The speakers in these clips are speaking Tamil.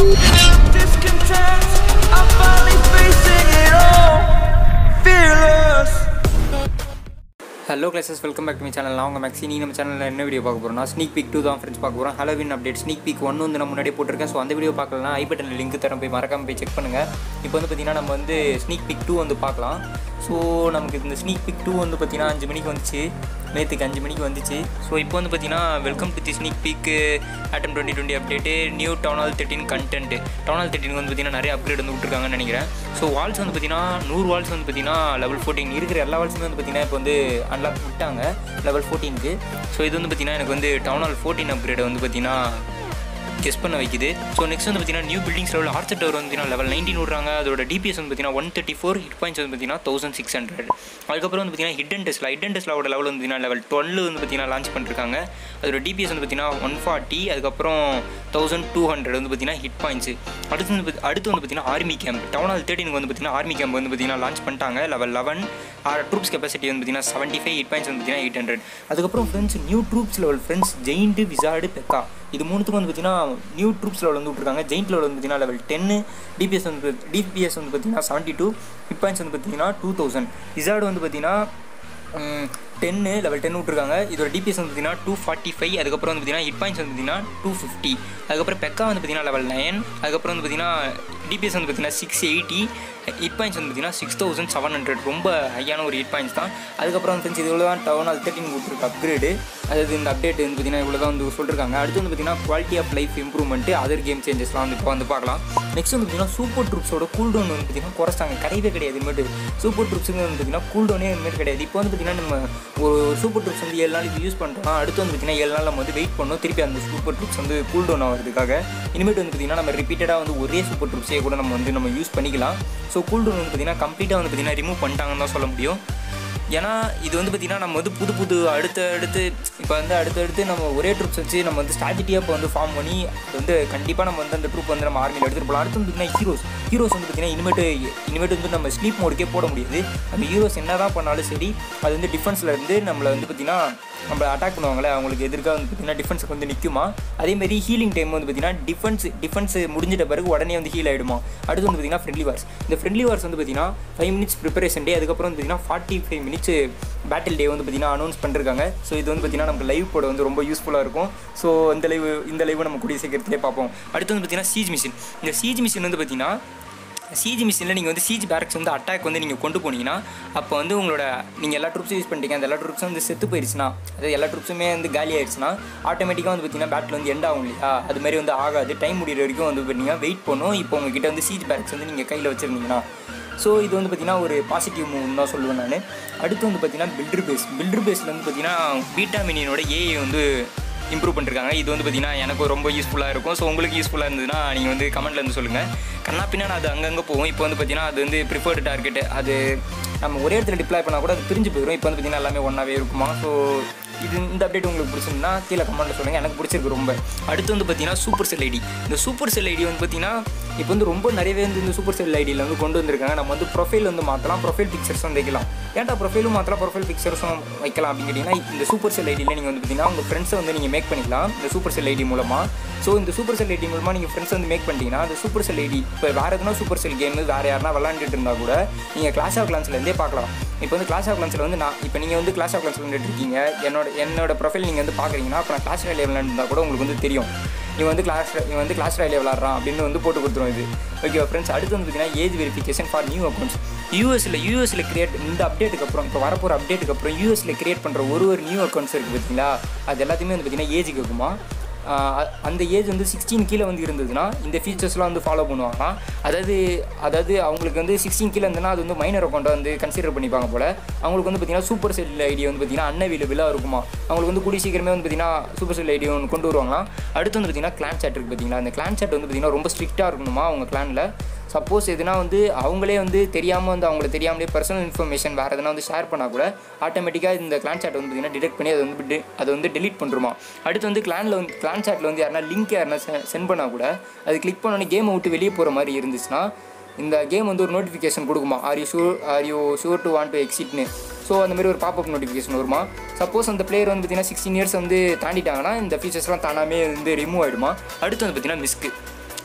Discontent, I'm finally facing it all. Fearless. Hello classes welcome back to my channel நான் உங்கள் மேக்ஸி நீ நம்ம சேனலில் என்ன வீடியோ பார்க்க போகிறோம்னா ஸ்னீக் பீக் டூ தான் ஃப்ரெண்ட்ஸ் பார்க்க போகிறோம் ஹலோவின் அப்டேட் ஸ்னீக் பீக் ஒன்று வந்து நான் முன்னாடியே போட்டிருக்கேன் ஸோ அந்த வீடியோ பார்க்கலனா ஐ பட்டனில் லிங்க் தரேன் போய் மறக்காம போய் செக் பண்ணுங்கள் இப்போ வந்து பார்த்தீங்கன்னா நம்ம வந்து ஸ்னீக் பீக் டூ வந்து பார்க்கலாம் ஸோ நமக்கு இந்த ஸ்னீக் பீக் டூ வந்து பார்த்தீங்கன்னா அஞ்சு மணிக்கு வந்துச்சு நேற்றுக்கு அஞ்சு மணிக்கு வந்துச்சு ஸோ இப்போ வந்து பார்த்தீங்கன்னா welcome to the sneak peek autumn twenty twenty update new town hall thirteen content town hall thirteen வந்து பார்த்தீங்கன்னா நிறைய அப்கிரேட் வந்து விட்ருக்காங்கன்னு நினைக்கிறேன் ஸோ வால்ஸ் வந்து பார்த்தீங்கன்னா நூறு வால்ஸ் வந்து பார்த்தீங்கன்னா லெவல் ஃபோர்டீன் இருக்கிற எல்லா வால்ஸுமே வந்து பார்த்தீங்கன்னா இப்போ வந்து அன்லாக் விட்டாங்க லெவல் ஃபோர்டீனுக்கு ஸோ இது வந்து பார்த்தீங்கன்னா எனக்கு வந்து டவுன் ஹால் ஃபோர்டீன் அப்கிரேட் வந்து பார்த்தீங்கன்னா கெஸ் பண்ண வைக்குது ஸோ நெக்ஸ்ட் வந்து பார்த்தீங்கன்னா new buildings level archer tower வந்து பார்த்தீங்கன்னா லெவல் நைன்டீன் விட்றாங்க அதோட டிபிஎஸ் வந்து பார்த்தீங்கன்னா one thirty four hit points வந்து பார்த்தீங்கன்னா தௌசண்ட் சிக்ஸ் ஹண்ட்ரட் அதுக்கப்புறம் வந்து பார்த்தீங்கன்னா ஹிடன் டெஸ்ட்ல ஹிடன் டெஸ்ட்லாவோட லெவல் வந்து பார்த்தீங்கன்னா லெவல் டுவெல் வந்து பார்த்தீங்கன்னா லான்ச் பண்ணிருக்காங்க அதோட டிபிஎஸ் வந்து பார்த்தீங்கன்னா ஒன் ஃபார்ட்டி அதுக்கப்புறம் தௌசண்ட் டூ ஹண்ட்ரட் வந்து பார்த்தீங்கன்னா ஹிட் பாயிண்ட்ஸ் அடுத்து வந்து பாத்தி- அடுத்து வந்து பார்த்தீங்கன்னா ஆர்மி கேம்ப் டவுன் ஹால் தேர்ட்டினுக்கு வந்து பார்த்தீங்கன்னா ஆர்மி கேம்ப் வந்து பார்த்தீங்கன்னா லான்ச் பண்ணிட்டாங்க லெவல் லெவன் ட்ரூப்ஸ் கெப்பாசிட்டி வந்து பார்த்தீங்கன்னா செவன்ட்டி ஃபைவ் ஹிட் பாயிண்ட்ஸ் வந்து பார்த்தீங்கன்னா எயிட் ஹண்ட்ரட் அதுக்கப்புறம் friends new troops level friends giant wizard PEKKA இது மூணுத்துக்கும் வந்து பார்த்தீங்கன்னா நியூ ட்ரூப்ஸ் லெவல் வந்து விட்ருக்காங்க ஜெயின்ட் லெவல் வந்து பார்த்தீங்கன்னா லெவல் டென்னு டிபிஎஸ் வந்து டிபிஎஸ் வந்து பார்த்தீங்கன்னா செவன்ட்டி டூ ஹிட் பாயிண்ட்ஸ் வந்து பார்த்தீங்கன்னா டூ தௌசண்ட் விசாடு வந்து பார்த்தீங்கன்னா டென்னு லெவல் டென் விட்ருக்காங்க இதோட டிபிஎஸ் வந்து பார்த்தீங்கன்னா டூ ஃபார்ட்டி ஃபைவ் அதுக்கப்புறம் வந்து பார்த்தீங்கன்னா ஹிட் பாயிண்ட்ஸ் வந்து பார்த்தீங்கன்னா டூ ஃபிஃப்டி அதுக்கப்புறம் பெக்கா வந்து பார்த்தீங்கன்னா லெவல் நைன் அதுக்கப்புறம் வந்து பார்த்தீங்கன்னா டிபிஎஸ் வந்து பார்த்தீங்கன்னா சிக்ஸ் எயிட்டி ஹிட் பாயிண்ட்ஸ் வந்து பார்த்தீங்கன்னா சிக்ஸ் தௌசண்ட் செவன் ஹண்ட்ரட் ரொம்ப ஹையான ஒரு ஹிட் பாயிண்ட்ஸ் தான் அதுக்கப்புறம் வந்து இது இவ்வளோ தான் டவுன் அது தேர்ட்டின் கொடுத்துருக்கு அப்கிரேடு அதாவது இந்த அப்டேட் வந்து பார்த்தீங்கன்னா இவ்வளோ தான் வந்து சொல்லியிருக்காங்க அடுத்து வந்து பார்த்தீங்கன்னா quality of life improvement other game சேஞ்சஸ்லாம் வந்து இப்போ வந்து பார்க்கலாம் நெக்ஸ்ட் வந்து பார்த்தீங்கன்னா சூப்பர் ட்ரூப்ஸோட கூல் டவுன் வந்து பார்த்தீங்கன்னா குறைச்சாங்க கிடையவே கிடையாது இனிமேட்டு சூப்பர் ட்ரூப்ஸுங்க வந்து பார்த்தீங்கன்னா கூல் டவுனே இனிமேல் கிடையாது இப்போ வந்து பார்த்தீங்கன்னா நம்ம ஒரு சூப்பர் ட்ரூப்ஸ் வந்து ஏழு நாளைக்கு யூஸ் பண்ணுறோம் அடுத்து வந்து பார்த்தீங்கன்னா ஏழு நாள் நம்ம வந்து வெயிட் பண்ணோம் திருப்பி அந்த சூப்பர் ட்ரூப்ஸ் வந்து கூல் டவுன் ஆகிறதுக்காக இனிமேட்டு வந்து பார்த்தீங்கன்னா நம்ம ரிப்பீட்டடாக வந்து ஒரே சூப்பர் ட்ரூப்ஸே கூட நம்ம வந்து நம்ம யூஸ் பண்ணிக்கலாம் ஸோ கூல் டவுன் வந்து பார்த்தீங்கன்னா கம்ப்ளீட்டாக வந்து பார்த்தீங்கன்னா ரிமூவ் பண்ணிட்டாங்கன்னு தான் சொல்ல முடியும் ஏன்னா இது வந்து பார்த்திங்கன்னா நம்ம வந்து புது புது அடுத்த அடுத்து இப்போ வந்து அடுத்தடுத்து நம்ம ஒரே ட்ரூப்ஸ் வச்சு நம்ம வந்து ஸ்ட்ராட்டஜியாக இப்போ வந்து ஃபார்ம் பண்ணி அது வந்து கண்டிப்பாக நம்ம வந்து அந்த ட்ரூப் வந்து நம்ம ஆர்மியில் எடுத்துகிட்டு போகலாம் அடுத்து வந்து பார்த்திங்கன்னா ஹீரோஸ் ஹீரோஸ் வந்து பார்த்திங்கன்னா இனிமேட்டு இனிமேட்டு வந்து நம்ம ஸ்லீப் மோடுக்கே போட முடியாது அந்த ஹீரோஸ் என்ன தான் பண்ணாலும் சரி அது வந்து டிஃபென்ஸில் இருந்து நம்மளை வந்து பார்த்திங்கன்னா நம்மளை அட்டாக் பண்ணுவாங்களே அவங்களுக்கு எதிர்க்காக வந்து பார்த்திங்கன்னா டிஃபென்ஸுக்கு வந்து நிற்குமா அதேமாரி ஹீலிங் டைம் வந்து பார்த்திங்கன்னா டிஃபென்ஸ் டிஃபென்ஸ் முடிஞ்சிட்ட பிறகு உடனே வந்து ஹீல் ஆகிடுமா அடுத்து வந்து பார்த்திங்கன்னா ஃப்ரெண்ட்லி வார்ஸ் இந்த ஃப்ரெண்ட்லி வார்ஸ் வந்து பார்த்திங்கன்னா ஃபைவ் மினிட்ஸ் ப்ரிப்பரேஷன் டே அதுக்கப்புறம் வந்து பார்த்திங்கன்னா forty five minutes battle day வந்து பார்த்திங்கன்னா அனௌன்ஸ் பண்ணிருக்காங்க ஸோ இது வந்து பார்த்திங்கன்னா நமக்கு லைவ் போட வந்து ரொம்ப யூஸ்ஃபுல்லாக இருக்கும் ஸோ இந்த லைவ் இந்த லைவ் நம்ம கூடிய சீக்கிரத்திலே பார்ப்போம் அடுத்து வந்து பார்த்திங்கன்னா சீஜ் மிஷின் இந்த சீஜ் மிஷின் வந்து பார்த்திங்கன்னா சிஜி மிஷினில் நீங்கள் வந்து சிஜி பேரக்ஸ் வந்து அட்டாக் வந்து நீங்கள் கொண்டு போனீங்கன்னா அப்போ வந்து உங்களோட நீங்கள் எல்லா ட்ரூப்ஸும் யூஸ் பண்ணிட்டீங்க அந்த எல்லா ட்ரூப்ஸும் வந்து செத்து போயிடுச்சுன்னா அதாவது எல்லா ட்ரூப்ஸுமே வந்து காலி ஆயிடுச்சுன்னா ஆட்டோமேட்டிக்காக வந்து பார்த்தீங்கன்னா பேட்டில் வந்து எண்ட் ஆகும் இல்லையா அது மாதிரி வந்து ஆகாது டைம் முடிகிற வரைக்கும் வந்து பார்த்தீங்கன்னா வெயிட் பண்ணும் இப்போ உங்ககிட்ட வந்து சிஜி பேரக்ஸ் வந்து நீங்கள் கையில் வச்சுருந்தீங்கன்னா ஸோ இது வந்து பார்த்திங்கன்னா ஒரு பாசிட்டிவ் மூவ்னு தான் சொல்லுவேன் நான் அடுத்து வந்து பார்த்திங்கன்னா பில்டர் பேஸ் பில்டர் பேஸில் வந்து பார்த்திங்கன்னா பீட்டா மினியனோட ஏஐ வந்து இம்ப்ரூவ் பண்ணிருக்காங்க இது வந்து பார்த்தீங்கன்னா எனக்கு ரொம்ப யூஸ்ஃபுல்லாக இருக்கும் ஸோ உங்களுக்கு யூஸ்ஃபுல்லாக இருந்ததுன்னா நீங்கள் வந்து கமெண்ட்ல இருந்து சொல்லுங்கள் கண்ணா பின்னா அது அங்கங்கே போகும் இப்போ வந்து பார்த்தீங்கன்னா அது வந்து ப்ரிஃபர்டு டார்கெட் அது நம்ம ஒரே இடத்துல டிப்ளாய் பண்ணால் கூட அது பிரிஞ்சு போயிடும் இப்போ வந்து பார்த்தீங்கன்னா எல்லாமே ஒன்றாவே இருக்குமா ஸோ இது இந்த அப்டேட் உங்களுக்கு பிடிச்சிருந்தா கீழே கமெண்ட்டில் சொல்லுங்கள் எனக்கு பிடிச்சிருக்கு ரொம்ப அடுத்து வந்து பார்த்தீங்கன்னா சூப்பர் செல் ஐடி இந்த சூப்பர் செல் ஐடி வந்து பார்த்தீங்கன்னா இப்போ வந்து ரொம்ப நிறையவே வந்து இந்த சூப்பர் செல் ஐடியில் வந்து கொண்டு வந்திருக்காங்க நம்ம வந்து ப்ரொஃபைல் வந்து மாற்றலாம் ப்ரொஃபைல் பிக்சர்ஸ் வந்து வைக்கலாம் ஏன்டா ப்ரொஃபைலும் மாற்றலாம் ப்ரொஃபைல் பிக்சர்ஸும் வைக்கலாம் அப்படின்னு கேட்டிங்கன்னா இந்த சூப்பர் செல் ஐடியில் நீங்கள் வந்து பார்த்தீங்கன்னா உங்கள் ஃப்ரெண்ட்ஸை வந்து நீங்கள் மேக் பண்ணிக்கலாம் இந்த சூப்பர் செல் ஐடி மூலமாக ஸோ இந்த சூப்பர் செல் ஐடி மூலமாக நீங்கள் ஃப்ரெண்ட்ஸ் வந்து மேக் பண்ணிட்டீங்கன்னா அந்த சூப்பர் செல் ஐடி இப்போ வேறு எதுனா சூப்பர் செல் கேம் வேறு யாருனா விளாண்டுட்டு இருந்தால் கூட நீங்கள் கிளாஸ் ஆஃப் கிளான்ஸ்லேருந்தே பார்க்கலாம் இப்போ வந்து கிளாஸ் ஆஃப் கிளான்ஸில் வந்து நான் இப்போ நீங்கள் வந்து கிளாஸ் ஆஃப் கிளான்ஸ் விளாண்டுட்டு இருக்கீங்க என்னோட என்னோட ப்ரொஃபைல் நீங்கள் வந்து பார்க்குறீங்கன்னா அப்போ நான் கிளாஸ் ராயிலே விளாண்டுருந்தா கூட உங்களுக்கு வந்து தெரியும் இவன் வந்து கிளாஸ் இவன் வந்து கிளாஸ் ராயிலே விளாட்றான் அப்படின்னு வந்து போட்டு கொடுத்துரும் இது ஓகே ஃப்ரெண்ட்ஸ் அடுத்து வந்து பார்த்தீங்கன்னா age verification for new accounts யூஎஸில் யூஎஸில் கிரியேட் இந்த அப்டேட்டுக்கு அப்புறம் இப்போ வரப்போகிற அப்டேட்டுக்கு அப்புறம் யூஎஸில் கிரியேட் பண்ணுற ஒரு ஒரு நியூ அக்கௌண்ட்ஸ் இருக்குது பார்த்தீங்களா அது எல்லாத்தையுமே வந்து பார்த்தீங்கன்னா ஏஜுக்கு இருக்குமா ஆஹ் அந்த ஏஜ் வந்து சிக்ஸ்டீன் கீழே வந்து இருந்ததுன்னா இந்த ஃபீச்சர்ஸ்லாம் வந்து ஃபாலோ பண்ணுவாங்களாம் அதாவது அதாவது அவங்களுக்கு வந்து சிக்ஸ்டீன் கீழே இருந்ததுன்னா அது வந்து மைனர் அக்கௌண்ட்டை வந்து கன்சிடர் பண்ணிப்பாங்க போல் அவங்களுக்கு வந்து பார்த்தீங்கன்னா சூப்பர் செல் ஐடி வந்து பார்த்தீங்கன்னா அன்அவைலபிளாக இருக்குமா அவங்களுக்கு வந்து கூடிய சீக்கிரமே வந்து பார்த்தீங்கன்னா சூப்பர் செல் ஐடி ஒன்று கொண்டு வருவாங்களாம் அடுத்து வந்து பார்த்தீங்கன்னா கிளான் சாட் இருக்குது பார்த்தீங்களா அந்த கிளான் சாட் வந்து பார்த்தீங்கன்னா ரொம்ப ஸ்ட்ரிக்டாக இருக்கணுமா அவங்க கிளானில் சப்போஸ் எதுனா வந்து அவங்களே வந்து தெரியாமல் வந்து அவங்களுக்கு தெரியாமலே பர்சனல் இன்ஃபர்மேஷன் வேறு எதனா வந்து ஷேர் பண்ணால் கூட ஆட்டோமேட்டிக்காக இந்த கிளான் சாட் வந்து பார்த்தீங்கன்னா டிடெக்ட் பண்ணி அதை வந்து டி- அதை வந்து delete பண்ணுறோமா அடுத்து வந்து கிளானில் வந்து கிளான் சாட்டில் வந்து யாருனா லிங்க் யாருனா சென்ட் பண்ணால் கூட அது கிளிக் பண்ணோன்னே கேமை விட்டு வெளியே போகிற மாதிரி இருந்துச்சுன்னா இந்த கேம் வந்து ஒரு நோட்டிஃபிகேஷன் கொடுக்குமா are you sure are you sure to want to எக்ஸிட்னு ஸோ அந்த மாதிரி ஒரு பாப்அப் நோட்டிஃபிகேஷன் வருமா சப்போஸ் அந்த பிளேயர் வந்து பார்த்தீங்கன்னா சிக்ஸ்டீன் இயர்ஸ் வந்து தாண்டிட்டாங்கன்னா இந்த ஃபீச்சர்ஸ்லாம் தானாமே வந்து ரிமூவ் ஆகிடுமா அடுத்து வந்து பார்த்தீங்கன்னா மிஸ்க்கு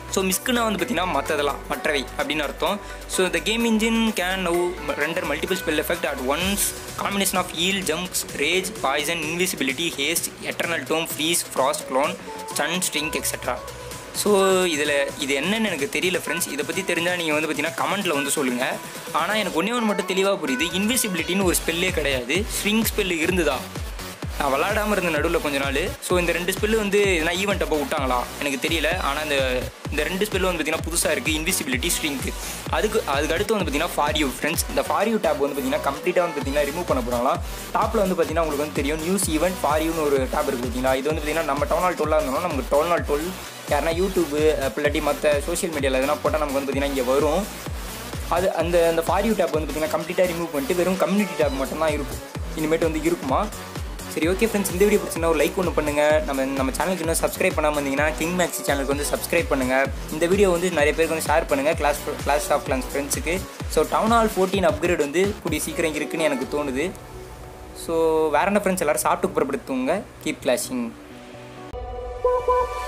ஸோ மிஸ்க்குனா வந்து பார்த்தீங்கன்னா மற்றதெல்லாம் மற்றவை அப்படின்னு அர்த்தம் so the game engine can now render multiple spell effect at once combination of heal jumps rage poison invisibility haste eternal tome freeze frost clone stun string etcetera so இதில் இது என்னன்னு எனக்கு தெரியல ஃப்ரெண்ட்ஸ் இதை பற்றி தெரிஞ்சால் நீங்கள் வந்து பார்த்தீங்கன்னா கமெண்ட்டில் வந்து சொல்லுங்கள் ஆனால் எனக்கு ஒன்றே ஒன்று மட்டும் தெளிவாக புரியுது இன்விசிபிலிட்டின்னு ஒரு ஸ்பெல்லே கிடையாது ஸ்விங் ஸ்பெல் இருந்ததா நான் விளாடாமல் இருந்த நடுவில் கொஞ்ச நாள் ஸோ இந்த ரெண்டு ஸ்பெல்லு வந்து எதனா ஈவெண்ட் அப்போ விட்டாங்களா எனக்கு தெரியல ஆனால் இந்த இந்த ரெண்டு ஸ்பெல்லு வந்து பார்த்தீங்கன்னா புதுசாக இருக்குது இன்விசிபிலிட்டி ஸ்ட்ரிங்க்கு அதுக்கு அதுக்கு அடுத்து வந்து பார்த்தீங்கன்னா ஃபார் யூ ஃப்ரெண்ட்ஸ் இந்த ஃபார் யூ டேப் வந்து பார்த்தீங்கன்னா கம்ப்ளீட்டாக வந்து பார்த்தீங்கன்னா ரிமூவ் பண்ண போகிறாங்களா டாப்பில் வந்து பார்த்தீங்கன்னா உங்களுக்கு வந்து தெரியும் நியூஸ் ஈவெண்ட் ஃபார் யூன்னு ஒரு டேப் இருக்குது பார்த்தீங்களா இது வந்து பார்த்தீங்கன்னா நம்ம டவுன் ஹால் டுவெல்லாக இருந்தோம்னா நமக்கு டவுன் ஹால் டுவெல் யாருன்னா யூடியூப்பு இல்லாட்டி மற்ற சோஷியல் மீடியாவில் எதனா போட்டால் நமக்கு வந்து பார்த்தீங்கன்னா இங்கே வரும் அது அந்த அந்த ஃபார் யூ டேப் வந்து பார்த்தீங்கன்னா கம்ப்ளீட்டாக ரிமூவ் பண்ணிட்டு வெறும் கம்யூனிட்டி டேப் மட்டும்தான் இருக்கும் இனிமேட்டு வந்து இருக்குமா சரி ஓகே ஃப்ரெண்ட்ஸ் இந்த வீடியோ பிடிச்சிருந்தா ஒரு லைக் ஒன்று பண்ணுங்கள் நம்ம நம்ம சேனலுக்கு இன்னும் சப்ஸ்கிரைப் பண்ணாமல் இருந்தீங்கன்னா கிங் மேக்ஸி சேனலுக்கு வந்து சப்ஸ்கிரைப் பண்ணுங்கள் இந்த வீடியோ வந்து நிறைய பேருக்கு வந்து ஷேர் பண்ணுங்கள் கிளாஸ் கிளாஸ் ஆஃப் கிளாஸ் ஃப்ரெண்ட்ஸுக்கு so town hall fourteen upgrade வந்து கூடிய சீக்கிரம் இருக்குன்னு எனக்கு தோணுது ஸோ வேற என்ன ஃப்ரெண்ட்ஸ் எல்லோரும் சாப்பிட்டு புறப்படுத்துவங்க கீப் கிளாஷிங்